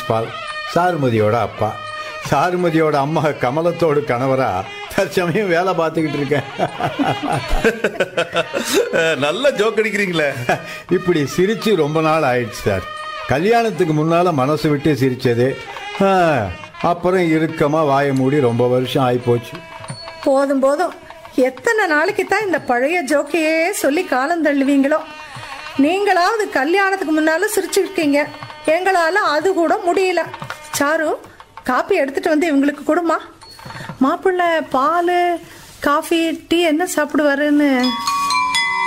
ஜெயபால் சாருமதியோட அப்பா சாருமதியோட அம்மா கமலத்தோடு கணவரா தற்சமயம் வேலை பார்த்துக்கிட்டு இருக்கேன் நல்ல ஜோக் அடிக்கிறீங்களே இப்படி சிரிச்சு ரொம்ப நாள் ஆயிடுச்சு சார் கல்யாணத்துக்கு முன்னால மனசு விட்டு சிரிச்சது ஆ, அப்புறம் இறுக்கமா வாயை மூடி ரொம்ப வருஷம் ஆயிப்போச்சு போதும் போதும் எத்தனை நாளைக்கு தான் இந்த பழைய ஜோக்கையே சொல்லி காலம் தள்ளுவீங்களோ நீங்களாவது கல்யாணத்துக்கு முன்னால சிரிச்சுருக்கீங்க எங்களால அது கூட முடியல சாரு காப்பி எடுத்துட்டு வந்து இவங்களுக்கு கொடுமா மாப்பிள்ளை பால் காஃபி டீ என்ன சாப்பிடுவாருன்னு